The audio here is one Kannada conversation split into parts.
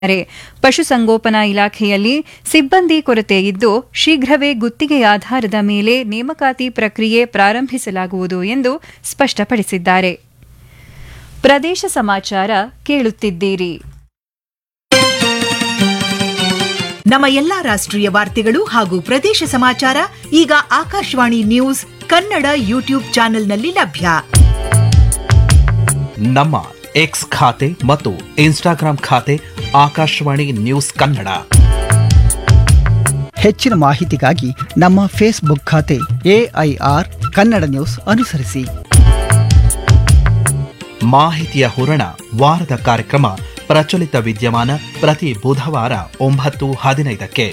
ಪಶುಸಂಗೋಪನಾ ಇಲಾಖೆಯಲ್ಲಿ ಸಿಬ್ಬಂದಿ ಕೊರತೆ ಇದ್ದು ಶೀಘ್ರವೇ ಗುತ್ತಿಗೆ ಆಧಾರದ ಮೇಲೆ ನೇಮಕಾತಿ ಪ್ರಕ್ರಿಯೆ ಪ್ರಾರಂಭಿಸಲಾಗುವುದು ಎಂದು ಸ್ಪಷ್ಟಪಡಿಸಿದ್ದಾರೆ ಪ್ರದೇಶ ಸಮಾಚಾರ ಕೇಳುತ್ತಿದ್ದೀರಿ ನಮ್ಮ ಎಲ್ಲಾ ರಾಷ್ಟ್ರೀಯ ವಾರ್ತೆಗಳು ಹಾಗೂ ಪ್ರದೇಶ ಸಮಾಚಾರ ಈಗ ಆಕಾಶವಾಣಿ ನ್ಯೂಸ್ ಕನ್ನಡ ಯೂಟ್ಯೂಬ್ ಚಾನೆಲ್ನಲ್ಲಿ ಲಭ್ಯ ನಮ್ಮ ಎಕ್ಸ್ ಖಾತೆ ಮತ್ತು ಇನ್ಸ್ಟಾಗ್ರಾಂ ಖಾತೆ ಆಕಾಶವಾಣಿ ನ್ಯೂಸ್ ಕನ್ನಡ ಹೆಚ್ಚಿನ ಮಾಹಿತಿಗಾಗಿ ನಮ್ಮ ಫೇಸ್ಬುಕ್ ಖಾತೆ ಎಐಆರ್ ಕನ್ನಡ ನ್ಯೂಸ್ ಅನುಸರಿಸಿ ಮಾಹಿತಿಯ ಹೂರಣ ವಾರದ ಕಾರ್ಯಕ್ರಮ ಪ್ರಚಲಿತ ವಿದ್ಯಮಾನ ಪ್ರತಿ ಬುಧವಾರ ಒಂಬತ್ತು ಹದಿನೈದಕ್ಕೆ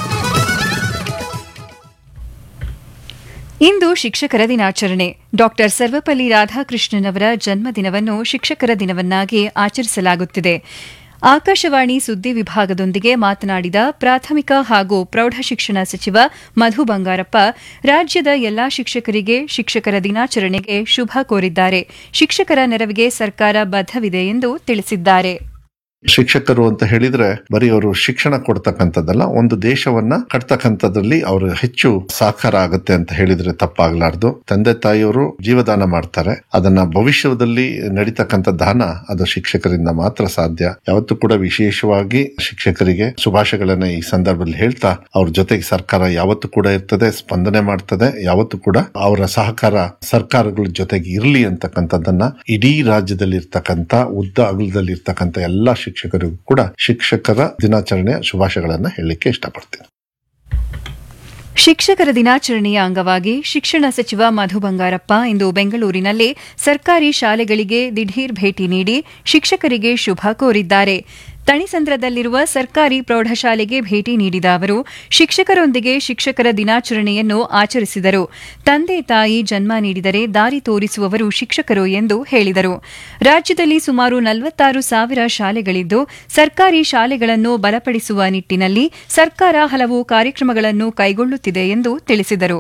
ಇಂದು ಶಿಕ್ಷಕರ ದಿನಾಚರಣೆ ಡಾಕ್ಟರ್ ಸರ್ವಪಲ್ಲಿ ರಾಧಾಕೃಷ್ಣನ್ ಅವರ ಜನ್ಮದಿನವನ್ನು ಶಿಕ್ಷಕರ ದಿನವನ್ನಾಗಿ ಆಚರಿಸಲಾಗುತ್ತಿದೆ ಆಕಾಶವಾಣಿ ಸುದ್ದಿ ವಿಭಾಗದೊಂದಿಗೆ ಮಾತನಾಡಿದ ಪ್ರಾಥಮಿಕ ಹಾಗೂ ಪ್ರೌಢಶಿಕ್ಷಣ ಸಚಿವ ಮಧು ಬಂಗಾರಪ್ಪ ರಾಜ್ಯದ ಎಲ್ಲಾ ಶಿಕ್ಷಕರಿಗೆ ಶಿಕ್ಷಕರ ದಿನಾಚರಣೆಗೆ ಶುಭ ಕೋರಿದ್ದಾರೆ ಶಿಕ್ಷಕರ ನೆರವಿಗೆ ಸರ್ಕಾರ ಬದ್ಧವಿದೆ ಎಂದು ತಿಳಿಸಿದ್ದಾರೆ ಶಿಕ್ಷಕರು ಅಂತ ಹೇಳಿದ್ರೆ ಬರೀ ಅವರು ಶಿಕ್ಷಣ ಕೊಡ್ತಕ್ಕಂಥದ್ದಲ್ಲ ಒಂದು ದೇಶವನ್ನ ಕಟ್ತಕ್ಕಂಥದ್ರಲ್ಲಿ ಅವರು ಹೆಚ್ಚು ಸಹಕಾರ ಆಗುತ್ತೆ ಅಂತ ಹೇಳಿದ್ರೆ ತಪ್ಪಾಗ್ಲಾರ್ದು ತಂದೆ ತಾಯಿಯವರು ಜೀವದಾನ ಮಾಡ್ತಾರೆ ಅದನ್ನ ಭವಿಷ್ಯದಲ್ಲಿ ನಡೀತಕ್ಕಂಥ ದಾನ ಅದು ಶಿಕ್ಷಕರಿಂದ ಮಾತ್ರ ಸಾಧ್ಯ ಯಾವತ್ತೂ ಕೂಡ ವಿಶೇಷವಾಗಿ ಶಿಕ್ಷಕರಿಗೆ ಶುಭಾಶಯಗಳನ್ನ ಈ ಸಂದರ್ಭದಲ್ಲಿ ಹೇಳ್ತಾ ಅವ್ರ ಜೊತೆಗೆ ಸರ್ಕಾರ ಯಾವತ್ತೂ ಕೂಡ ಇರ್ತದೆ ಸ್ಪಂದನೆ ಮಾಡ್ತದೆ ಯಾವತ್ತೂ ಕೂಡ ಅವರ ಸಹಕಾರ ಸರ್ಕಾರಗಳ ಜೊತೆಗೆ ಇರಲಿ ಅಂತಕ್ಕಂಥದ್ದನ್ನ ಇಡೀ ರಾಜ್ಯದಲ್ಲಿ ಇರ್ತಕ್ಕಂಥ ಉದ್ದ ಅಗಲದಲ್ಲಿ ಇರ್ತಕ್ಕಂಥ ಎಲ್ಲಾ ಶಿಕ್ಷಕರಿಗೂ ಕೂಡ ಶಿಕ್ಷಕರ ದಿನಾಚರಣೆಯ ಶುಭಾಶಯಗಳನ್ನ ಹೇಳಲಿಕ್ಕೆ ಇಷ್ಟಪಡ್ತೀನಿ ಶಿಕ್ಷಕರ ದಿನಾಚರಣೆಯ ಅಂಗವಾಗಿ ಶಿಕ್ಷಣ ಸಚಿವ ಮಧು ಬಂಗಾರಪ್ಪ ಇಂದು ಬೆಂಗಳೂರಿನಲ್ಲಿ ಸರ್ಕಾರಿ ಶಾಲೆಗಳಿಗೆ ದಿಢೀರ್ ಭೇಟಿ ನೀಡಿ ಶಿಕ್ಷಕರಿಗೆ ಶುಭ ಕೋರಿದ್ದಾರೆ ತಣಿಸಂದ್ರದಲ್ಲಿರುವ ಸರ್ಕಾರಿ ಪ್ರೌಢಶಾಲೆಗೆ ಭೇಟಿ ನೀಡಿದ ಅವರು ಶಿಕ್ಷಕರೊಂದಿಗೆ ಶಿಕ್ಷಕರ ದಿನಾಚರಣೆಯನ್ನು ಆಚರಿಸಿದರು ತಂದೆ ತಾಯಿ ಜನ್ಮ ನೀಡಿದರೆ ದಾರಿ ತೋರಿಸುವವರು ಶಿಕ್ಷಕರು ಎಂದು ಹೇಳಿದರು ರಾಜ್ಯದಲ್ಲಿ ಸುಮಾರು ನಲವತ್ತಾರು ಸಾವಿರ ಶಾಲೆಗಳಿದ್ದು ಸರ್ಕಾರಿ ಶಾಲೆಗಳನ್ನು ಬಲಪಡಿಸುವ ನಿಟ್ಟಿನಲ್ಲಿ ಸರ್ಕಾರ ಹಲವು ಕಾರ್ಯಕ್ರಮಗಳನ್ನು ಕೈಗೊಳ್ಳುತ್ತಿದೆ ಎಂದು ತಿಳಿಸಿದರು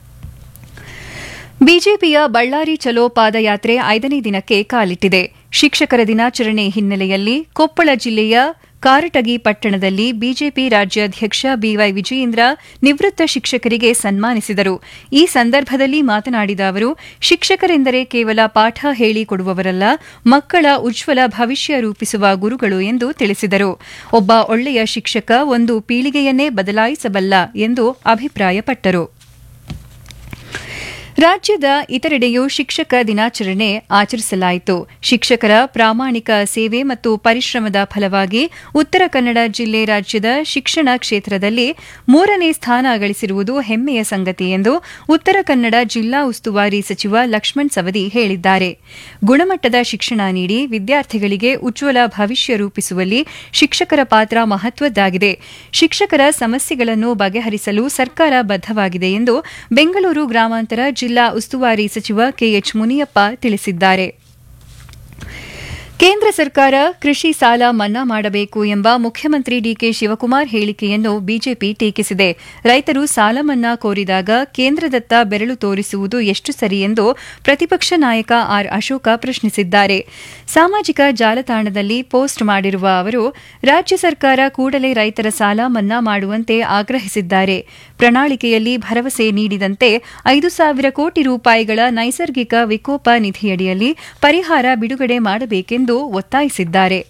ಬಿಜೆಪಿಯ ಬಳ್ಳಾರಿ ಚಲೋ ಪಾದಯಾತ್ರೆ ಐದನೇ ದಿನಕ್ಕೆ ಕಾಲಿಟ್ಟಿದೆ ಶಿಕ್ಷಕರ ದಿನಾಚರಣೆ ಹಿನ್ನೆಲೆಯಲ್ಲಿ ಕೊಪ್ಪಳ ಜಿಲ್ಲೆಯ ಕಾರಟಗಿ ಪಟ್ಟಣದಲ್ಲಿ ಬಿಜೆಪಿ ರಾಜ್ಯಾಧ್ಯಕ್ಷ ಬಿವೈ ವಿಜಯೇಂದ್ರ ನಿವೃತ್ತ ಶಿಕ್ಷಕರಿಗೆ ಸನ್ಮಾನಿಸಿದರು ಈ ಸಂದರ್ಭದಲ್ಲಿ ಮಾತನಾಡಿದ ಅವರು ಶಿಕ್ಷಕರೆಂದರೆ ಕೇವಲ ಪಾಠ ಹೇಳಿಕೊಡುವವರಲ್ಲ ಮಕ್ಕಳ ಉಜ್ವಲ ಭವಿಷ್ಯ ರೂಪಿಸುವ ಗುರುಗಳು ಎಂದು ತಿಳಿಸಿದರು ಒಬ್ಬ ಒಳ್ಳೆಯ ಶಿಕ್ಷಕ ಒಂದು ಪೀಳಿಗೆಯನ್ನೇ ಬದಲಾಯಿಸಬಲ್ಲ ಎಂದು ಅಭಿಪ್ರಾಯಪಟ್ಟರು ರಾಜ್ಯದ ಇತರೆಡೆಯೂ ಶಿಕ್ಷಕ ದಿನಾಚರಣೆ ಆಚರಿಸಲಾಯಿತು ಶಿಕ್ಷಕರ ಪ್ರಾಮಾಣಿಕ ಸೇವೆ ಮತ್ತು ಪರಿಶ್ರಮದ ಫಲವಾಗಿ ಉತ್ತರ ಕನ್ನಡ ಜಿಲ್ಲೆ ರಾಜ್ಯದ ಶಿಕ್ಷಣ ಕ್ಷೇತ್ರದಲ್ಲಿ ಮೂರನೇ ಸ್ಥಾನ ಗಳಿಸಿರುವುದು ಹೆಮ್ಮೆಯ ಸಂಗತಿ ಎಂದು ಉತ್ತರ ಕನ್ನಡ ಜಿಲ್ಲಾ ಉಸ್ತುವಾರಿ ಸಚಿವ ಲಕ್ಷ್ಮಣ್ ಸವದಿ ಹೇಳಿದ್ದಾರೆ ಗುಣಮಟ್ಟದ ಶಿಕ್ಷಣ ನೀಡಿ ವಿದ್ಯಾರ್ಥಿಗಳಿಗೆ ಉಜ್ವಲ ಭವಿಷ್ಯ ರೂಪಿಸುವಲ್ಲಿ ಶಿಕ್ಷಕರ ಪಾತ್ರ ಮಹತ್ವದ್ದಾಗಿದೆ ಶಿಕ್ಷಕರ ಸಮಸ್ಯೆಗಳನ್ನು ಬಗೆಹರಿಸಲು ಸರ್ಕಾರ ಬದ್ಧವಾಗಿದೆ ಎಂದು ಬೆಂಗಳೂರು ಗ್ರಾಮಾಂತರ ಜಿಲ್ಲಾ ಉಸ್ತುವಾರಿ ಸಚಿವ ಕೆಎಚ್ ಮುನಿಯಪ್ಪ ತಿಳಿಸಿದ್ದಾರೆ ಕೇಂದ್ರ ಸರ್ಕಾರ ಕೃಷಿ ಸಾಲ ಮನ್ನಾ ಮಾಡಬೇಕು ಎಂಬ ಮುಖ್ಯಮಂತ್ರಿ ಡಿಕೆ ಶಿವಕುಮಾರ್ ಹೇಳಿಕೆಯನ್ನು ಬಿಜೆಪಿ ಟೀಕಿಸಿದೆ ರೈತರು ಸಾಲ ಮನ್ನಾ ಕೋರಿದಾಗ ಕೇಂದ್ರದತ್ತ ಬೆರಳು ತೋರಿಸುವುದು ಎಷ್ಟು ಸರಿ ಎಂದು ಪ್ರತಿಪಕ್ಷ ನಾಯಕ ಆರ್ ಅಶೋಕ ಪ್ರಶ್ನಿಸಿದ್ದಾರೆ ಸಾಮಾಜಿಕ ಜಾಲತಾಣದಲ್ಲಿ ಪೋಸ್ಟ್ ಮಾಡಿರುವ ಅವರು ರಾಜ್ಯ ಸರ್ಕಾರ ಕೂಡಲೇ ರೈತರ ಸಾಲ ಮನ್ನಾ ಮಾಡುವಂತೆ ಆಗ್ರಹಿಸಿದ್ದಾರೆ ಪ್ರಣಾಳಿಕೆಯಲ್ಲಿ ಭರವಸೆ ನೀಡಿದಂತೆ ಐದು ಸಾವಿರ ಕೋಟಿ ರೂಪಾಯಿಗಳ ನೈಸರ್ಗಿಕ ವಿಕೋಪ ನಿಧಿಯಡಿಯಲ್ಲಿ ಪರಿಹಾರ ಬಿಡುಗಡೆ ಮಾಡಬೇಕೆಂದು ಒತ್ತಾಯಿಸಿದ್ದಾರೆ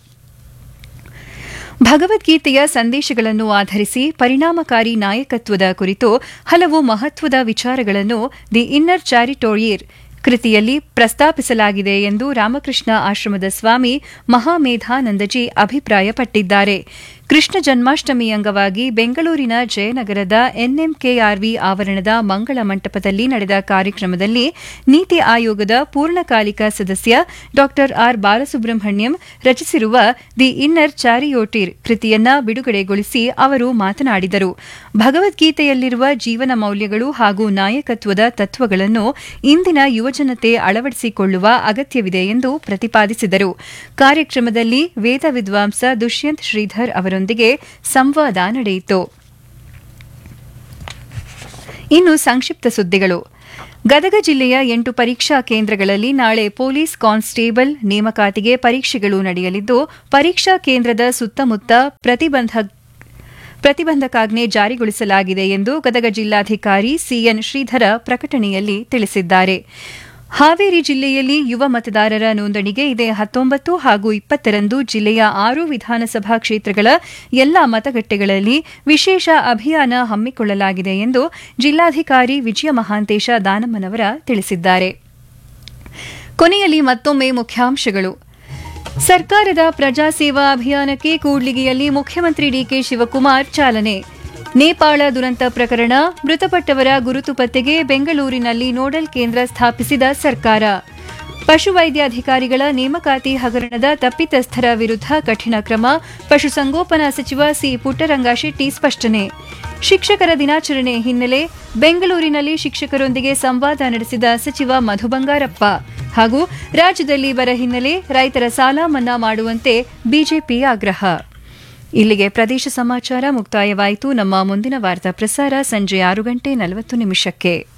ಭಗವದ್ಗೀತೆಯ ಸಂದೇಶಗಳನ್ನು ಆಧರಿಸಿ ಪರಿಣಾಮಕಾರಿ ನಾಯಕತ್ವದ ಕುರಿತು ಹಲವು ಮಹತ್ವದ ವಿಚಾರಗಳನ್ನು ದಿ ಇನ್ನರ್ ಚಾರಿಟೋರಿಯರ್ ಕೃತಿಯಲ್ಲಿ ಪ್ರಸ್ತಾಪಿಸಲಾಗಿದೆ ಎಂದು ರಾಮಕೃಷ್ಣ ಆಶ್ರಮದ ಸ್ವಾಮಿ ಮಹಾಮೇಧಾನಂದಜಿ ಅಭಿಪ್ರಾಯಪಟ್ಟಿದ್ದಾರೆ ಕೃಷ್ಣ ಜನ್ಮಾಷ್ಟಮಿ ಅಂಗವಾಗಿ ಬೆಂಗಳೂರಿನ ಜಯನಗರದ ಎನ್ಎಂಕೆಆರ್ವಿ ಆವರಣದ ಮಂಗಳ ಮಂಟಪದಲ್ಲಿ ನಡೆದ ಕಾರ್ಯಕ್ರಮದಲ್ಲಿ ನೀತಿ ಆಯೋಗದ ಪೂರ್ಣಕಾಲಿಕ ಸದಸ್ಯ ಡಾ ಆರ್ ಬಾಲಸುಬ್ರಹ್ಮಣ್ಯಂ ರಚಿಸಿರುವ ದಿ ಇನ್ನರ್ ಚಾರಿಯೋಟಿರ್ ಕೃತಿಯನ್ನ ಬಿಡುಗಡೆಗೊಳಿಸಿ ಅವರು ಮಾತನಾಡಿದರು ಭಗವದ್ಗೀತೆಯಲ್ಲಿರುವ ಜೀವನ ಮೌಲ್ಯಗಳು ಹಾಗೂ ನಾಯಕತ್ವದ ತತ್ವಗಳನ್ನು ಇಂದಿನ ಯುವಜನತೆ ಅಳವಡಿಸಿಕೊಳ್ಳುವ ಅಗತ್ಯವಿದೆ ಎಂದು ಪ್ರತಿಪಾದಿಸಿದರು ಕಾರ್ಯಕ್ರಮದಲ್ಲಿ ವೇದ ವಿದ್ವಾಂಸ ದುಷ್ಯಂತ್ ಶ್ರೀಧರ್ ಅವರೊಂದಿಗೆ ಸಂವಾದ ನಡೆಯಿತು ಇನ್ನು ಸಂಕ್ಷಿಪ್ತ ಸುದ್ದಿಗಳು ಗದಗ ಜಿಲ್ಲೆಯ ಎಂಟು ಪರೀಕ್ಷಾ ಕೇಂದ್ರಗಳಲ್ಲಿ ನಾಳೆ ಪೊಲೀಸ್ ಕಾನ್ಸ್ಟೇಬಲ್ ನೇಮಕಾತಿಗೆ ಪರೀಕ್ಷೆಗಳು ನಡೆಯಲಿದ್ದು ಪರೀಕ್ಷಾ ಕೇಂದ್ರದ ಸುತ್ತಮುತ್ತ ಪ್ರತಿಬಂಧ ಪ್ರತಿಬಂಧಕಾಜ್ಞೆ ಜಾರಿಗೊಳಿಸಲಾಗಿದೆ ಎಂದು ಗದಗ ಜಿಲ್ಲಾಧಿಕಾರಿ ಸಿಎನ್ ಶ್ರೀಧರ ಪ್ರಕಟಣೆಯಲ್ಲಿ ತಿಳಿಸಿದ್ದಾರೆ ಹಾವೇರಿ ಜಿಲ್ಲೆಯಲ್ಲಿ ಯುವ ಮತದಾರರ ನೋಂದಣಿಗೆ ಇದೇ ಹತ್ತೊಂಬತ್ತು ಹಾಗೂ ಇಪ್ಪತ್ತರಂದು ಜಿಲ್ಲೆಯ ಆರು ವಿಧಾನಸಭಾ ಕ್ಷೇತ್ರಗಳ ಎಲ್ಲಾ ಮತಗಟ್ಟೆಗಳಲ್ಲಿ ವಿಶೇಷ ಅಭಿಯಾನ ಹಮ್ಮಿಕೊಳ್ಳಲಾಗಿದೆ ಎಂದು ಜಿಲ್ಲಾಧಿಕಾರಿ ವಿಜಯ ಮಹಾಂತೇಶ ದಾನಮ್ಮನವರ ತಿಳಿಸಿದ್ದಾರೆ ಕೊನೆಯಲ್ಲಿ ಮತ್ತೊಮ್ಮೆ ಮುಖ್ಯಾಂಶಗಳು ಸರ್ಕಾರದ ಪ್ರಜಾಸೇವಾ ಅಭಿಯಾನಕ್ಕೆ ಕೂಡ್ಲಿಗಿಯಲ್ಲಿ ಮುಖ್ಯಮಂತ್ರಿ ಡಿಕೆ ಶಿವಕುಮಾರ್ ಚಾಲನೆ ನೇಪಾಳ ದುರಂತ ಪ್ರಕರಣ ಮೃತಪಟ್ಟವರ ಗುರುತು ಪತ್ತೆಗೆ ಬೆಂಗಳೂರಿನಲ್ಲಿ ನೋಡಲ್ ಕೇಂದ್ರ ಸ್ಥಾಪಿಸಿದ ಸರ್ಕಾರ ಪಶುವೈದ್ಯಾಧಿಕಾರಿಗಳ ನೇಮಕಾತಿ ಹಗರಣದ ತಪ್ಪಿತಸ್ಥರ ವಿರುದ್ಧ ಕಠಿಣ ಕ್ರಮ ಪಶುಸಂಗೋಪನಾ ಸಚಿವ ಸಿ ಪುಟ್ಟರಂಗಶೆಟ್ಟಿ ಸ್ಪಷ್ಟನೆ ಶಿಕ್ಷಕರ ದಿನಾಚರಣೆ ಹಿನ್ನೆಲೆ ಬೆಂಗಳೂರಿನಲ್ಲಿ ಶಿಕ್ಷಕರೊಂದಿಗೆ ಸಂವಾದ ನಡೆಸಿದ ಸಚಿವ ಮಧು ಬಂಗಾರಪ್ಪ ಹಾಗೂ ರಾಜ್ಯದಲ್ಲಿ ಬರ ಹಿನ್ನೆಲೆ ರೈತರ ಸಾಲ ಮನ್ನಾ ಮಾಡುವಂತೆ ಬಿಜೆಪಿ ಆಗ್ರಹ ಇಲ್ಲಿಗೆ ಪ್ರದೇಶ ಸಮಾಚಾರ ಮುಕ್ತಾಯವಾಯಿತು ನಮ್ಮ ಮುಂದಿನ ವಾರ್ತಾ ಪ್ರಸಾರ ಸಂಜೆ ಆರು ಗಂಟೆ ನಲವತ್ತು ನಿಮಿಷಕ್ಕೆ